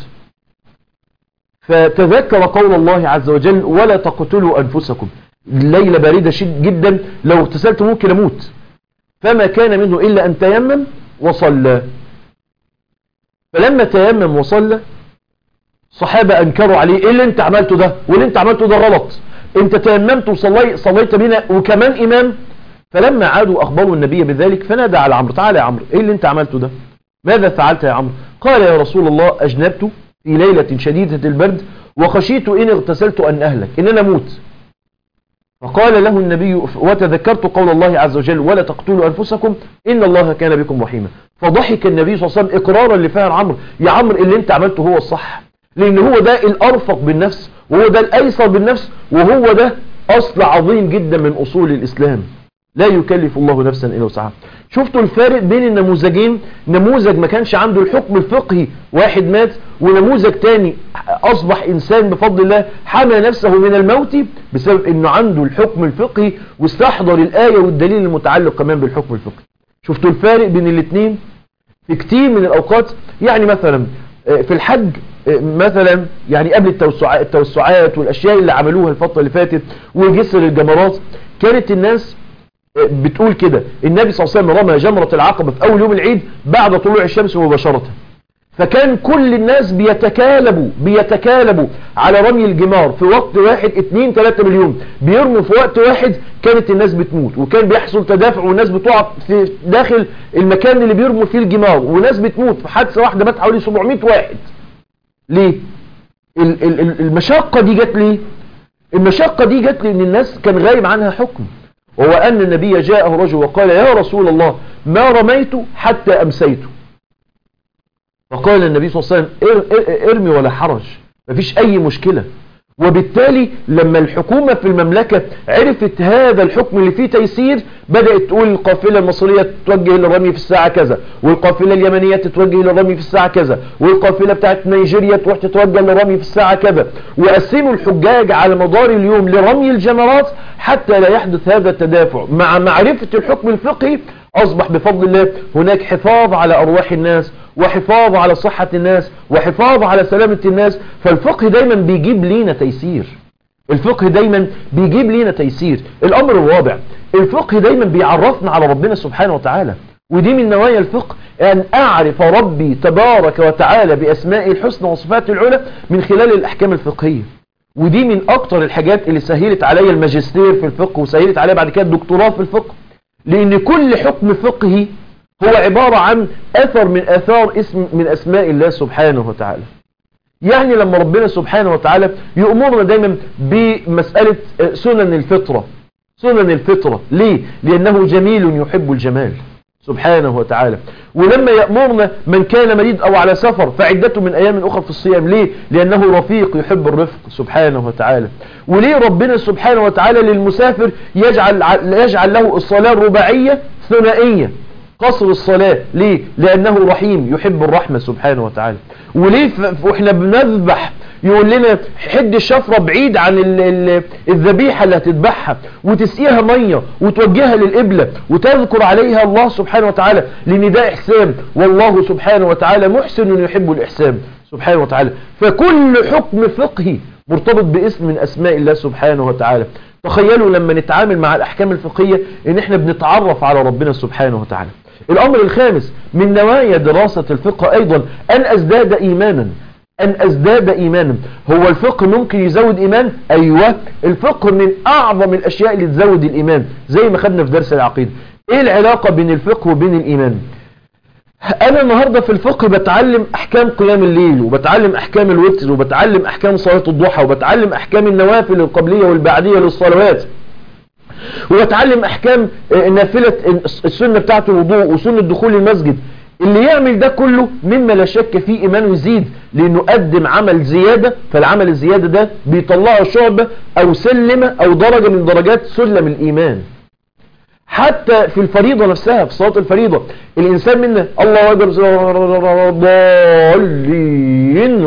فتذكر قول الله عز وجل ولا تقتلوا أنفسكم الليلة باردة جدا لو اغتسلت ممكن أموت فما كان منه إلا أن تيمم وصلى فلما تيمم وصلى صحابة أنكروا عليه إيه اللي أنت عملته ده واللي أنت عملته ده غلط أنت تيممت وصليت صليت بنا وكمان إمام فلما عادوا أخبروا النبي بذلك فنادى على عمرو تعالى يا عمرو إيه اللي أنت عملته ده ماذا فعلت يا عمرو قال يا رسول الله أجنبت في ليلة شديدة البرد وخشيت إن اغتسلت أن أهلك إن أنا موت فقال له النبي وتذكرت قول الله عز وجل ولا تقتلوا أنفسكم إن الله كان بكم رحيما فضحك النبي صلى الله عليه وسلم إقرارا لفعل عمرو يا عمرو اللي انت عملته هو الصح لأن هو ده الأرفق بالنفس وهو ده الأيسر بالنفس وهو ده أصل عظيم جدا من أصول الإسلام لا يكلف الله نفسا إلا وسعها شفتوا الفارق بين النموذجين نموذج ما كانش عنده الحكم الفقهي واحد مات ونموذج تاني أصبح إنسان بفضل الله حمى نفسه من الموت بسبب أنه عنده الحكم الفقهي واستحضر الآية والدليل المتعلق كمان بالحكم الفقهي شفتوا الفارق بين الاثنين في كتير من الأوقات يعني مثلا في الحج مثلا يعني قبل التوسعات, التوسعات والأشياء اللي عملوها الفترة اللي فاتت وجسر الجمرات كانت الناس بتقول كده النبي صلى الله عليه وسلم رمى جمرة العقبة في أول يوم العيد بعد طلوع الشمس مباشرة فكان كل الناس بيتكالبوا بيتكالبوا على رمي الجمار في وقت واحد 2 3 مليون بيرموا في وقت واحد كانت الناس بتموت وكان بيحصل تدافع والناس بتقع في داخل المكان اللي بيرموا فيه الجمار وناس بتموت في حادثة واحدة مات حوالي 700 واحد ليه المشقة دي جت ليه المشقة دي جت لأن الناس كان غايب عنها حكم وهو أن النبي جاءه رجل وقال يا رسول الله ما رميت حتى أمسيت فقال النبي صلى الله عليه وسلم ارمي ولا حرج مفيش أي مشكلة وبالتالي لما الحكومة في المملكة عرفت هذا الحكم اللي فيه تيسير بدأت تقول القافلة المصرية تتوجه للرمي في الساعة كذا والقافلة اليمنية تتوجه للرمي في الساعة كذا والقافلة بتاعت نيجيريا تروح تتوجه للرمي في الساعة كذا وقسموا الحجاج على مدار اليوم لرمي الجمرات حتى لا يحدث هذا التدافع مع معرفة الحكم الفقهي أصبح بفضل الله هناك حفاظ على أرواح الناس وحفاظ على صحة الناس وحفاظ على سلامة الناس فالفقه دايما بيجيب لينا تيسير الفقه دايما بيجيب لينا تيسير الأمر الرابع الفقه دايما بيعرفنا على ربنا سبحانه وتعالى ودي من نوايا الفقه أن أعرف ربي تبارك وتعالى بأسماء الحسنى وصفاته العلى من خلال الأحكام الفقهية ودي من أكتر الحاجات اللي سهلت عليا الماجستير في الفقه وسهلت عليا بعد كده الدكتوراه في الفقه لأن كل حكم فقهي هو عبارة عن أثر من أثار اسم من أسماء الله سبحانه وتعالى يعني لما ربنا سبحانه وتعالى يأمرنا دايما بمسألة سنن الفطرة سنن الفطرة ليه؟ لأنه جميل يحب الجمال سبحانه وتعالى ولما يأمرنا من كان مريض أو على سفر فعدته من أيام أخرى في الصيام ليه؟ لأنه رفيق يحب الرفق سبحانه وتعالى وليه ربنا سبحانه وتعالى للمسافر يجعل, يجعل له الصلاة الرباعية ثنائية قصر الصلاة ليه؟ لأنه رحيم يحب الرحمة سبحانه وتعالى وليه وإحنا بنذبح يقول لنا حد الشفرة بعيد عن الذبيحة اللي هتذبحها وتسقيها مية وتوجهها للقبلة وتذكر عليها الله سبحانه وتعالى لأن ده إحسان والله سبحانه وتعالى محسن يحب الإحسان سبحانه وتعالى فكل حكم فقهي مرتبط باسم من أسماء الله سبحانه وتعالى تخيلوا لما نتعامل مع الأحكام الفقهية إن إحنا بنتعرف على ربنا سبحانه وتعالى الأمر الخامس من نوايا دراسة الفقه أيضا أن أزداد إيمانا أن أزداد إيمانا هو الفقه ممكن يزود إيمان أيوة الفقه من أعظم الأشياء اللي تزود الإيمان زي ما خدنا في درس العقيدة إيه العلاقة بين الفقه وبين الإيمان انا النهاردة في الفقه بتعلم احكام قيام الليل وبتعلم احكام الوتر وبتعلم احكام صلاة الضحى وبتعلم احكام النوافل القبلية والبعدية للصلوات وبتعلم احكام نافلة السنة بتاعت الوضوء وسنة دخول المسجد اللي يعمل ده كله مما لا شك فيه ايمانه يزيد لانه قدم عمل زيادة فالعمل الزيادة ده بيطلعه شعبة او سلمة او درجة من درجات سلم الايمان حتى في الفريضة نفسها في صلاة الفريضة الإنسان منا الله أكبر ضالين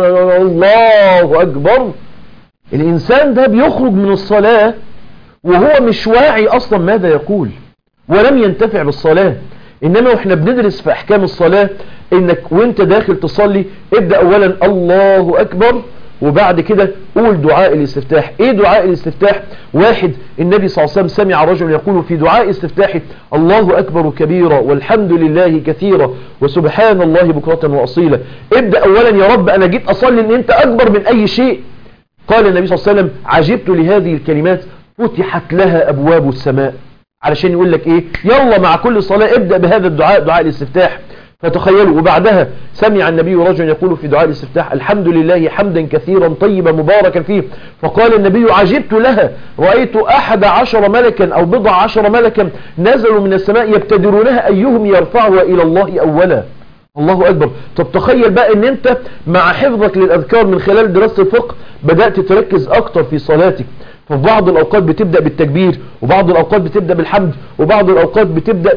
الله أكبر الإنسان ده بيخرج من الصلاة وهو مش واعي أصلا ماذا يقول ولم ينتفع بالصلاة إنما وإحنا بندرس في أحكام الصلاة إنك وإنت داخل تصلي ابدأ أولا الله أكبر وبعد كده قول دعاء الاستفتاح ايه دعاء الاستفتاح واحد النبي صلى الله عليه وسلم سمع رجل يقول في دعاء استفتاحه الله اكبر كبيرا والحمد لله كثيرا وسبحان الله بكرة واصيلا ابدأ اولا يا رب انا جيت اصلي ان انت اكبر من اي شيء قال النبي صلى الله عليه وسلم عجبت لهذه الكلمات فتحت لها ابواب السماء علشان يقول لك ايه يلا مع كل صلاة ابدأ بهذا الدعاء دعاء الاستفتاح فتخيلوا وبعدها سمع النبي رجل يقول في دعاء الاستفتاح الحمد لله حمدا كثيرا طيبا مباركا فيه فقال النبي عجبت لها رأيت أحد عشر ملكا أو بضع عشر ملكا نزلوا من السماء يبتدرونها أيهم يرفعها إلى الله أولا الله أكبر طب تخيل بقى ان انت مع حفظك للأذكار من خلال دراسة الفقه بدأت تركز أكتر في صلاتك ففي بعض الأوقات بتبدأ بالتكبير وبعض الأوقات بتبدأ بالحمد وبعض الأوقات بتبدأ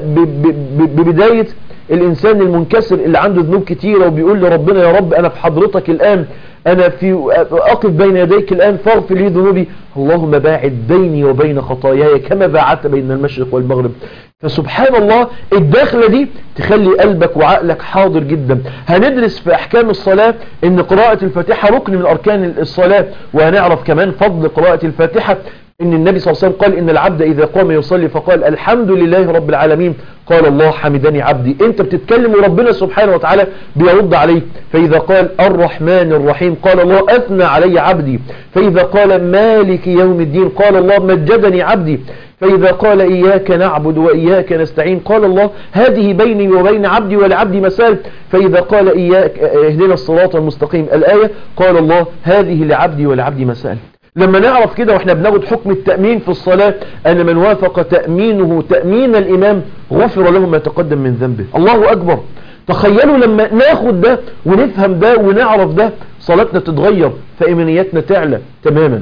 ببداية الإنسان المنكسر اللي عنده ذنوب كتيرة وبيقول لربنا يا رب أنا في حضرتك الآن أنا في أقف بين يديك الآن فاغفر لي ذنوبي اللهم باعد بيني وبين خطاياي كما باعدت بين المشرق والمغرب فسبحان الله الداخلة دي تخلي قلبك وعقلك حاضر جدا هندرس في أحكام الصلاة ان قراءة الفاتحة ركن من أركان الصلاة وهنعرف كمان فضل قراءة الفاتحة ان النبي صلى الله عليه وسلم قال ان العبد اذا قام يصلي فقال الحمد لله رب العالمين قال الله حمدني عبدي انت بتتكلم وربنا سبحانه وتعالى بيرد عليك فاذا قال الرحمن الرحيم قال الله اثنى علي عبدي فاذا قال مالك يوم الدين قال الله مجدني عبدي فإذا قال إياك نعبد وإياك نستعين قال الله هذه بيني وبين عبدي ولعبدي مسال فإذا قال إياك اهدنا الصراط المستقيم الآية قال الله هذه لعبدي ولعبدي مسال لما نعرف كده واحنا بناخد حكم التأمين في الصلاة أن من وافق تأمينه تأمين الإمام غفر له ما تقدم من ذنبه الله أكبر تخيلوا لما ناخد ده ونفهم ده ونعرف ده صلاتنا تتغير فإيمانياتنا تعلى تماما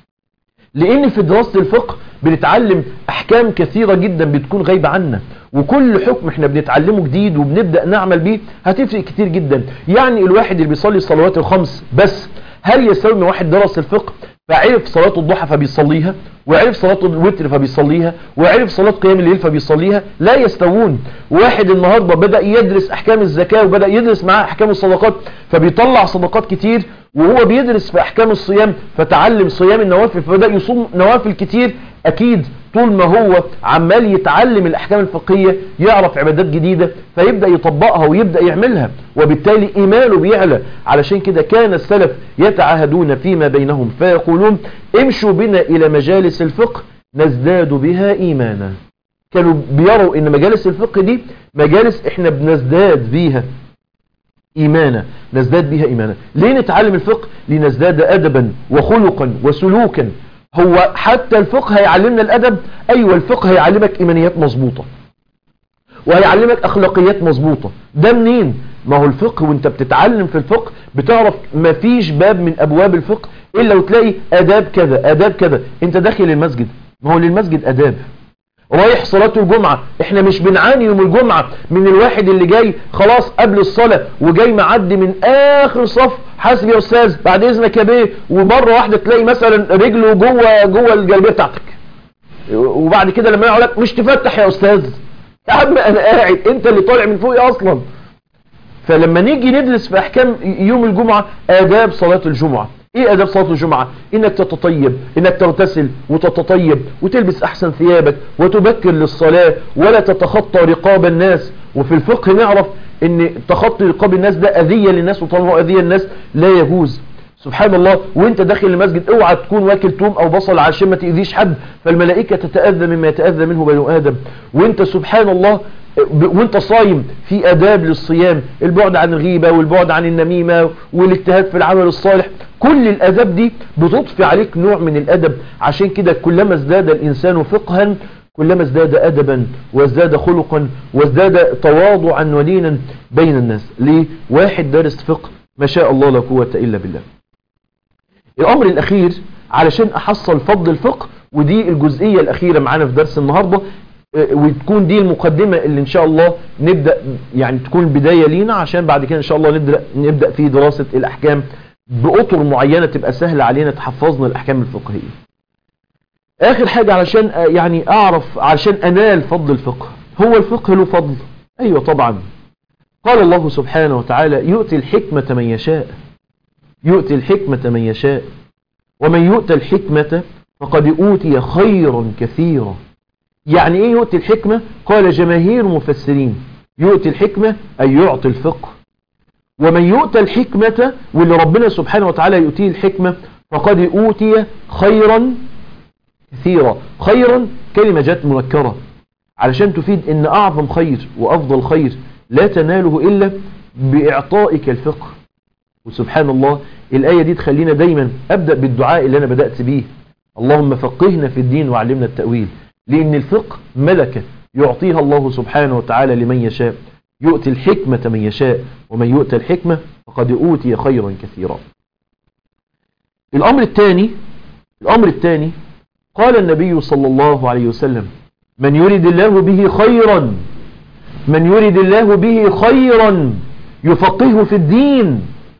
لأن في دراسة الفقه بنتعلم أحكام كثيرة جدا بتكون غايبة عنا وكل حكم احنا بنتعلمه جديد وبنبدأ نعمل بيه هتفرق كتير جدا يعني الواحد اللي بيصلي الصلوات الخمس بس هل يساوي ان واحد درس الفقه فعرف صلاة الضحى فبيصليها وعرف صلاة الوتر فبيصليها وعرف صلاة قيام الليل فبيصليها لا يستوون واحد النهاردة بدأ يدرس أحكام الزكاة وبدأ يدرس معاه أحكام الصدقات فبيطلع صدقات كتير وهو بيدرس في أحكام الصيام فتعلم صيام النوافل فبدأ يصوم نوافل كتير أكيد طول ما هو عمال يتعلم الأحكام الفقهية يعرف عبادات جديدة فيبدأ يطبقها ويبدأ يعملها وبالتالي إيمانه بيعلى علشان كده كان السلف يتعاهدون فيما بينهم فيقولون امشوا بنا إلى مجالس الفقه نزداد بها إيمانا كانوا بيروا ان مجالس الفقه دي مجالس احنا بنزداد بيها إيمانا نزداد بها إيمانا ليه نتعلم الفقه لنزداد أدبا وخلقا وسلوكا هو حتى الفقه هيعلمنا الأدب أيوة الفقه هيعلمك إيمانيات مظبوطة وهيعلمك أخلاقيات مظبوطة ده منين ما هو الفقه وانت بتتعلم في الفقه بتعرف مفيش باب من أبواب الفقه إلا وتلاقي أداب كذا أداب كذا انت داخل المسجد ما هو للمسجد أداب رايح صلاة الجمعة احنا مش بنعاني يوم الجمعة من الواحد اللي جاي خلاص قبل الصلاة وجاي معدي من اخر صف حاسب يا استاذ بعد اذنك يا بيه ومرة واحدة تلاقي مثلا رجله جوه جوه الجلبية بتاعتك وبعد كده لما يقول لك مش تفتح يا استاذ يا عم انا قاعد انت اللي طالع من فوقي اصلا فلما نيجي ندرس في احكام يوم الجمعة اداب صلاة الجمعة ايه اداب صلاة الجمعة انك تتطيب انك تغتسل وتتطيب وتلبس احسن ثيابك وتبكر للصلاة ولا تتخطى رقاب الناس وفي الفقه نعرف ان تخطي رقاب الناس ده اذية للناس وطالما اذية الناس لا يجوز سبحان الله وانت داخل المسجد اوعى تكون واكل توم او بصل عشان ما تاذيش حد فالملائكة تتأذى مما يتأذى منه بنو ادم وانت سبحان الله ب- وانت صايم في اداب للصيام البعد عن الغيبة والبعد عن النميمة والاجتهاد في العمل الصالح كل الاداب دي بتضفي عليك نوع من الادب عشان كده كلما ازداد الانسان فقها كلما ازداد ادبا وازداد خلقا وازداد تواضعا ولينا بين الناس ليه واحد دارس فقه ما شاء الله لا قوة الا بالله الامر الاخير علشان احصل فضل الفقه ودي الجزئية الاخيرة معانا في درس النهاردة اه، وتكون دي المقدمة اللي ان شاء الله نبدأ يعني تكون بداية لينا عشان بعد كده ان شاء الله نبدأ, نبدأ في دراسة الاحكام بأطر معينة تبقى سهلة علينا تحفظنا الاحكام الفقهية اخر حاجة علشان اه، يعني اعرف علشان انال فضل الفقه هو الفقه له فضل ايوه طبعا قال الله سبحانه وتعالى يؤتي الحكمة من يشاء يؤتي الحكمة من يشاء ومن يؤتى الحكمة فقد أوتي خيرا كثيرا يعني ايه يؤتي الحكمة قال جماهير مفسرين يؤتي الحكمة أي يعطي الفقه ومن يؤتى الحكمة واللي ربنا سبحانه وتعالى يؤتيه الحكمة فقد أوتي خيرا كثيرا خيرا كلمة جت منكرة علشان تفيد ان اعظم خير وافضل خير لا تناله الا باعطائك الفقه وسبحان الله الآية دي تخلينا دايما أبدأ بالدعاء اللي أنا بدأت بيه اللهم فقهنا في الدين وعلمنا التأويل لأن الفقه ملكة يعطيها الله سبحانه وتعالى لمن يشاء يؤتي الحكمة من يشاء ومن يؤتى الحكمة فقد أوتي خيرا كثيرا الأمر الثاني الأمر الثاني قال النبي صلى الله عليه وسلم من يريد الله به خيرا من يريد الله به خيرا يفقهه في الدين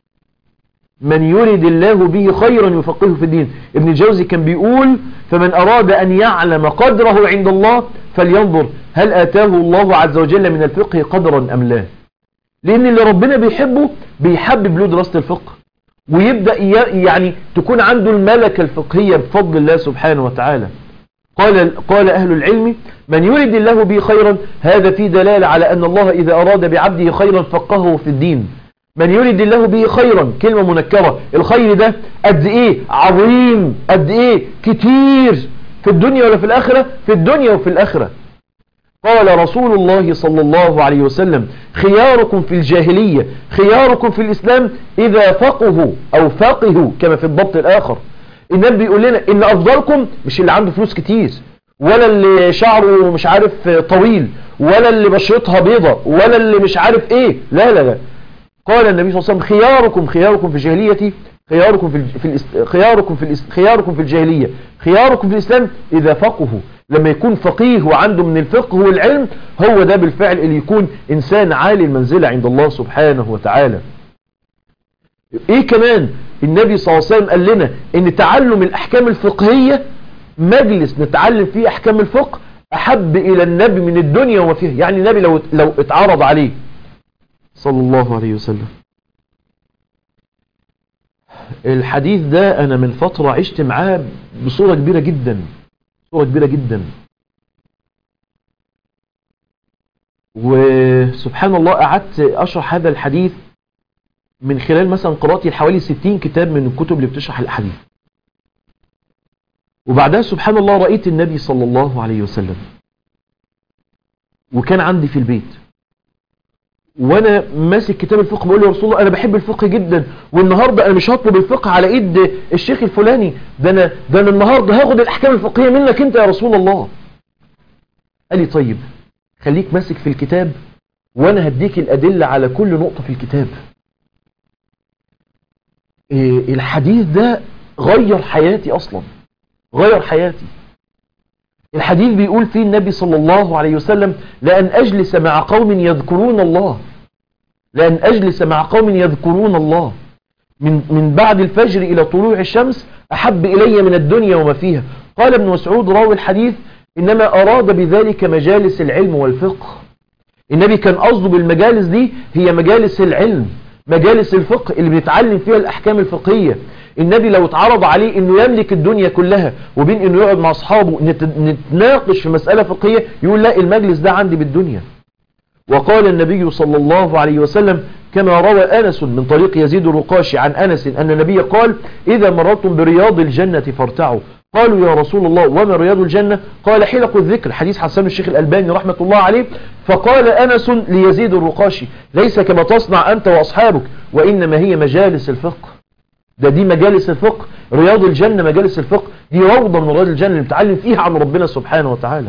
من يريد الله به خيرا يفقهه في الدين ابن الجوزي كان بيقول فمن أراد أن يعلم قدره عند الله فلينظر هل آتاه الله عز وجل من الفقه قدرا أم لا لأن اللي ربنا بيحبه بيحبب له دراسة الفقه ويبدأ ي- يعني تكون عنده الملكة الفقهية بفضل الله سبحانه وتعالى قال قال أهل العلم من يريد الله به خيرا هذا في دلالة على أن الله إذا أراد بعبده خيرا فقهه في الدين من يريد الله به خيرا كلمة منكرة الخير ده قد ايه عظيم قد ايه كتير في الدنيا ولا في الآخرة في الدنيا وفي الآخرة قال رسول الله صلى الله عليه وسلم خياركم في الجاهلية خياركم في الإسلام إذا فقهوا أو فقهوا كما في الضبط الآخر النبي بيقول لنا إن أفضلكم مش اللي عنده فلوس كتير ولا اللي شعره مش عارف طويل ولا اللي بشرتها بيضة ولا اللي مش عارف ايه لا لا لا قال النبي صلى الله عليه وسلم خياركم خياركم في جاهليتي خياركم في ال- في الاس- خياركم في الاس- خياركم في الجاهلية خياركم في الإسلام إذا فقهوا لما يكون فقيه وعنده من الفقه والعلم هو ده بالفعل اللي يكون إنسان عالي المنزلة عند الله سبحانه وتعالى ايه كمان النبي صلى الله عليه وسلم قال لنا ان تعلم الاحكام الفقهية مجلس نتعلم فيه احكام الفقه احب الى النبي من الدنيا وما فيها يعني النبي لو لو اتعرض عليه صلى الله عليه وسلم الحديث ده انا من فترة عشت معاه بصورة كبيرة جدا صورة كبيرة جدا وسبحان الله قعدت اشرح هذا الحديث من خلال مثلا قراءتي حوالي 60 كتاب من الكتب اللي بتشرح الأحاديث وبعدها سبحان الله رأيت النبي صلى الله عليه وسلم وكان عندي في البيت وانا ماسك كتاب الفقه بقول له يا رسول الله انا بحب الفقه جدا والنهارده انا مش هطلب الفقه على ايد الشيخ الفلاني ده انا ده انا النهارده هاخد الاحكام الفقهيه منك انت يا رسول الله قال لي طيب خليك ماسك في الكتاب وانا هديك الادله على كل نقطه في الكتاب إيه الحديث ده غير حياتي اصلا غير حياتي الحديث بيقول فيه النبي صلى الله عليه وسلم لأن أجلس مع قوم يذكرون الله لأن أجلس مع قوم يذكرون الله من, من بعد الفجر إلى طلوع الشمس أحب إلي من الدنيا وما فيها قال ابن مسعود راوي الحديث إنما أراد بذلك مجالس العلم والفقه النبي كان قصده بالمجالس دي هي مجالس العلم مجالس الفقه اللي بنتعلم فيها الأحكام الفقهية النبي لو اتعرض عليه انه يملك الدنيا كلها وبين انه يقعد مع اصحابه نت- نتناقش في مسألة فقهية يقول لا المجلس ده عندي بالدنيا وقال النبي صلى الله عليه وسلم كما روى أنس من طريق يزيد الرقاشي عن أنس أن النبي قال إذا مررتم برياض الجنة فارتعوا قالوا يا رسول الله وما رياض الجنة قال حلق الذكر حديث حسن الشيخ الألباني رحمة الله عليه فقال أنس ليزيد الرقاشي ليس كما تصنع أنت وأصحابك وإنما هي مجالس الفقه ده دي مجالس الفقه رياض الجنة مجالس الفقه دي روضة من رياض الجنة اللي بتعلم فيها عن ربنا سبحانه وتعالى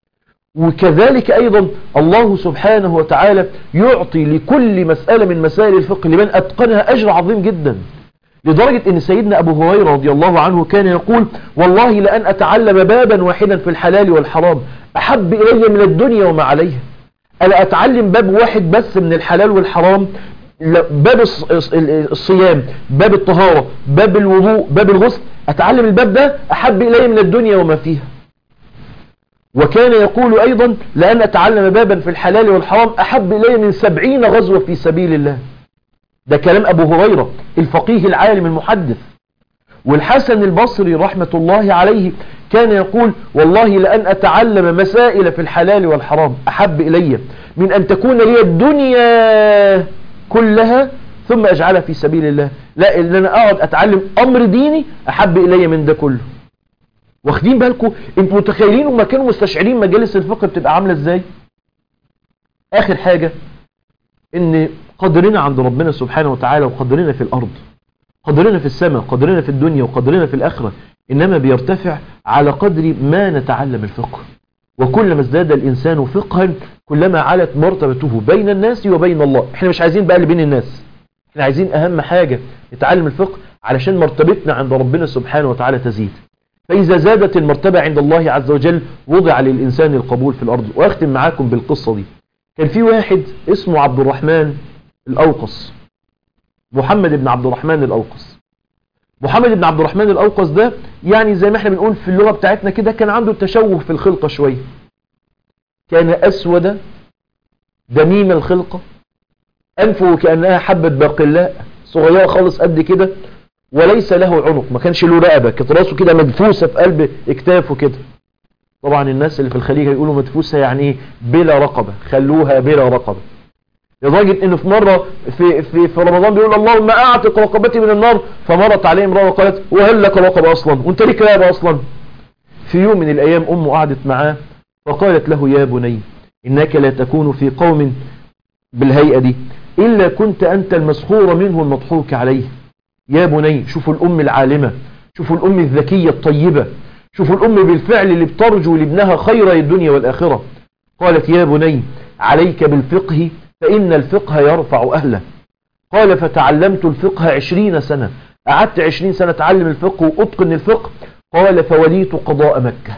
وكذلك أيضا الله سبحانه وتعالى يعطي لكل مسألة من مسائل الفقه لمن أتقنها أجر عظيم جدا لدرجة أن سيدنا أبو هريرة رضي الله عنه كان يقول والله لأن أتعلم بابا واحدا في الحلال والحرام أحب إلي من الدنيا وما عليها أنا أتعلم باب واحد بس من الحلال والحرام باب الصيام باب الطهارة باب الوضوء باب الغسل أتعلم الباب ده أحب إلي من الدنيا وما فيها وكان يقول أيضا لأن أتعلم بابا في الحلال والحرام أحب إلي من سبعين غزوة في سبيل الله ده كلام أبو هريرة الفقيه العالم المحدث والحسن البصري رحمة الله عليه كان يقول والله لأن أتعلم مسائل في الحلال والحرام أحب إلي من أن تكون لي الدنيا كلها ثم أجعلها في سبيل الله لا إن أنا أقعد أتعلم أمر ديني أحب إلي من ده كله واخدين بالكم انتوا متخيلين وما كانوا مستشعرين مجالس الفقه بتبقى عاملة ازاي اخر حاجة ان قدرنا عند ربنا سبحانه وتعالى وقدرنا في الارض قدرنا في السماء قدرنا في الدنيا وقدرنا في الاخرة انما بيرتفع على قدر ما نتعلم الفقه وكلما ازداد الانسان فقها كلما علت مرتبته بين الناس وبين الله احنا مش عايزين بقى اللي بين الناس احنا عايزين اهم حاجة نتعلم الفقه علشان مرتبتنا عند ربنا سبحانه وتعالى تزيد فإذا زادت المرتبة عند الله عز وجل وضع للإنسان القبول في الأرض وأختم معاكم بالقصة دي كان في واحد اسمه عبد الرحمن الأوقص محمد بن عبد الرحمن الأوقص محمد بن عبد الرحمن الأوقص ده يعني زي ما احنا بنقول في اللغة بتاعتنا كده كان عنده تشوه في الخلقة شوية كان أسود دميم الخلقة أنفه كأنها حبة باقلاء صغيرة خالص قد كده وليس له عنق ما كانش له رقبة كانت راسه كده مدفوسة في قلب اكتافه كده طبعا الناس اللي في الخليج يقولوا مدفوسة يعني ايه بلا رقبة خلوها بلا رقبة لدرجة انه في مرة في, في, في رمضان بيقول اللهم اعتق رقبتي من النار فمرت عليه امرأة وقالت وهل لك رقبة اصلا وانت ليك رقبة اصلا في يوم من الايام امه قعدت معاه فقالت له يا بني انك لا تكون في قوم بالهيئة دي الا كنت انت المسخور منه المضحوك عليه يا بني شوفوا الأم العالمة شوفوا الأم الذكية الطيبة شوفوا الأم بالفعل اللي بترجو لابنها خير الدنيا والآخرة قالت يا بني عليك بالفقه فإن الفقه يرفع أهله قال فتعلمت الفقه عشرين سنة قعدت عشرين سنة أتعلم الفقه وأتقن الفقه قال فوليت قضاء مكة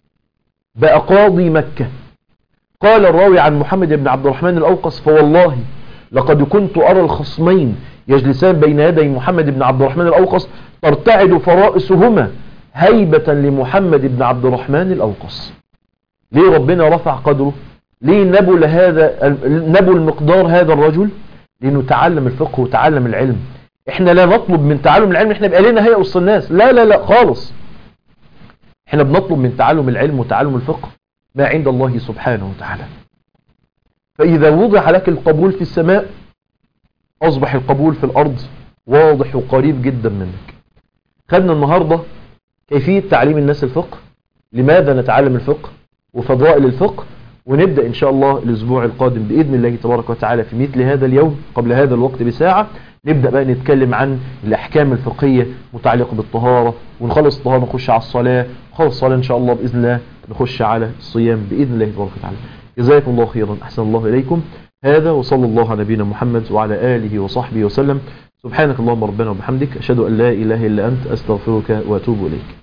بقى قاضي مكة قال الراوي عن محمد بن عبد الرحمن الأوقص فوالله لقد كنت أرى الخصمين يجلسان بين يدي محمد بن عبد الرحمن الأوقص ترتعد فرائسهما هيبة لمحمد بن عبد الرحمن الأوقص ليه ربنا رفع قدره ليه نبل هذا نبل مقدار هذا الرجل لأنه تعلم الفقه وتعلم العلم احنا لا نطلب من تعلم العلم احنا بقى لنا هيئة وسط الناس لا لا لا خالص احنا بنطلب من تعلم العلم وتعلم الفقه ما عند الله سبحانه وتعالى فإذا وضع لك القبول في السماء أصبح القبول في الأرض واضح وقريب جدا منك خدنا النهاردة كيفية تعليم الناس الفقه لماذا نتعلم الفقه وفضائل الفقه ونبدأ إن شاء الله الأسبوع القادم بإذن الله تبارك وتعالى في مثل هذا اليوم قبل هذا الوقت بساعة نبدأ بقى نتكلم عن الأحكام الفقهية متعلقة بالطهارة ونخلص الطهارة نخش على الصلاة نخلص الصلاة إن شاء الله بإذن الله نخش على الصيام بإذن الله تبارك وتعالى جزاكم الله خيرا أحسن الله إليكم هذا وصلى الله على نبينا محمد وعلى آله وصحبه وسلم سبحانك اللهم ربنا وبحمدك أشهد أن لا إله إلا أنت أستغفرك وأتوب إليك